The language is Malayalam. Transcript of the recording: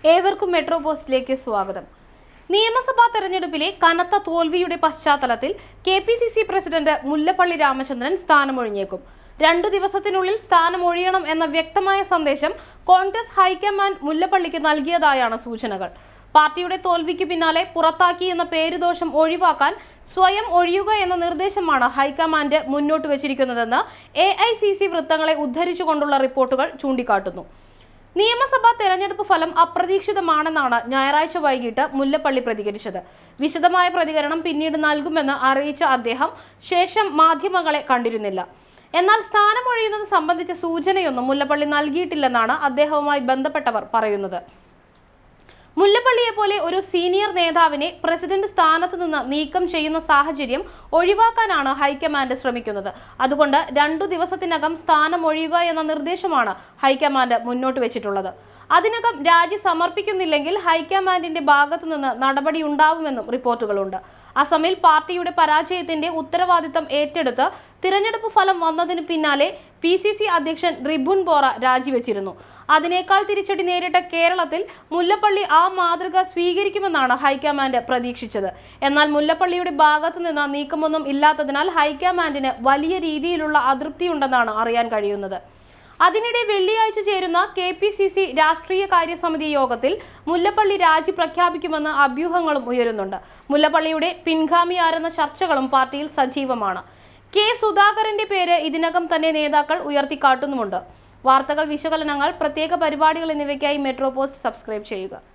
ഏവർക്കും മെട്രോ പോസ്റ്റിലേക്ക് സ്വാഗതം നിയമസഭാ തെരഞ്ഞെടുപ്പിലെ കനത്ത തോൽവിയുടെ പശ്ചാത്തലത്തിൽ K P C C president Mullappally Ramachandran സ്ഥാനമൊഴിഞ്ഞേക്കും രണ്ടു ദിവസത്തിനുള്ളിൽ സ്ഥാനമൊഴിയണം എന്ന വ്യക്തമായ സന്ദേശം കോൺഗ്രസ് ഹൈക്കമാൻഡ് മുല്ലപ്പള്ളിക്ക് നൽകിയതായാണ് സൂചനകൾ പാർട്ടിയുടെ തോൽവിക്ക് പിന്നാലെ പുറത്താക്കി എന്ന പേരുദോഷം ഒഴിവാക്കാൻ സ്വയം ഒഴിയുക എന്ന നിർദ്ദേശമാണ് ഹൈക്കമാൻഡ് മുന്നോട്ട് വച്ചിരിക്കുന്നതെന്ന് എ ഐ സി സി വൃത്തങ്ങളെ ഉദ്ധരിച്ചുകൊണ്ടുള്ള റിപ്പോർട്ടുകൾ ചൂണ്ടിക്കാട്ടുന്നു നിയമസഭാ തെരഞ്ഞെടുപ്പ് ഫലം അപ്രതീക്ഷിതമാണെന്നാണ് ഞായറാഴ്ച വൈകിട്ട് മുല്ലപ്പള്ളി പ്രതികരിച്ചത് വിശദമായ പ്രതികരണം പിന്നീട് നൽകുമെന്ന് അറിയിച്ച അദ്ദേഹം ശേഷം മാധ്യമങ്ങളെ കണ്ടിരുന്നില്ല എന്നാൽ സ്ഥാനമൊഴിയുന്നത് സംബന്ധിച്ച സൂചനയൊന്നും മുല്ലപ്പള്ളി നൽകിയിട്ടില്ലെന്നാണ് അദ്ദേഹവുമായി ബന്ധപ്പെട്ടവർ പറയുന്നത് മുല്ലപ്പള്ളിയെ പോലെ ഒരു സീനിയർ നേതാവിനെ പ്രസിഡന്റ് സ്ഥാനത്ത് നിന്ന് നീക്കം ചെയ്യുന്ന സാഹചര്യം ഒഴിവാക്കാനാണ് ഹൈക്കമാൻഡ് ശ്രമിക്കുന്നത് അതുകൊണ്ട് രണ്ടു ദിവസത്തിനകം സ്ഥാനമൊഴിയുക എന്ന നിർദ്ദേശമാണ് ഹൈക്കമാൻഡ് മുന്നോട്ട് വെച്ചിട്ടുള്ളത് അതിനകം രാജി സമർപ്പിക്കുന്നില്ലെങ്കിൽ ഹൈക്കമാൻഡിന്റെ ഭാഗത്തു നിന്ന് നടപടി ഉണ്ടാവുമെന്നും റിപ്പോർട്ടുകളുണ്ട് അസമിൽ പാർട്ടിയുടെ പരാജയത്തിന്റെ ഉത്തരവാദിത്തം ഏറ്റെടുത്ത് തിരഞ്ഞെടുപ്പ് ഫലം വന്നതിന് പിന്നാലെ പി സി സി അധ്യക്ഷൻ റിബുൻ ബോറ രാജിവെച്ചിരുന്നു അതിനേക്കാൾ തിരിച്ചടി നേരിട്ട കേരളത്തിൽ മുല്ലപ്പള്ളി ആ മാതൃക സ്വീകരിക്കുമെന്നാണ് ഹൈക്കമാൻഡ് പ്രതീക്ഷിച്ചത് എന്നാൽ മുല്ലപ്പള്ളിയുടെ ഭാഗത്തു നിന്ന് നീക്കമൊന്നും ഇല്ലാത്തതിനാൽ ഹൈക്കമാൻഡിന് വലിയ രീതിയിലുള്ള അതൃപ്തിയുണ്ടെന്നാണ് അറിയാൻ കഴിയുന്നത് അതിനിടെ വെള്ളിയാഴ്ച ചേരുന്ന കെ പി സി സി രാഷ്ട്രീയ കാര്യസമിതി യോഗത്തിൽ മുല്ലപ്പള്ളി രാജി പ്രഖ്യാപിക്കുമെന്ന് അഭ്യൂഹങ്ങളും ഉയരുന്നുണ്ട് മുല്ലപ്പള്ളിയുടെ പിൻഗാമിയാരെന്ന ചർച്ചകളും പാർട്ടിയിൽ സജീവമാണ് കെ സുധാകരന്റെ പേര് ഇതിനകം തന്നെ നേതാക്കൾ ഉയർത്തിക്കാട്ടുന്നുമുണ്ട് വാർത്തകൾ വിശകലനങ്ങൾ പ്രത്യേക പരിപാടികൾ എന്നിവയ്ക്കായി മെട്രോ പോസ്റ്റ് സബ്സ്ക്രൈബ് ചെയ്യുക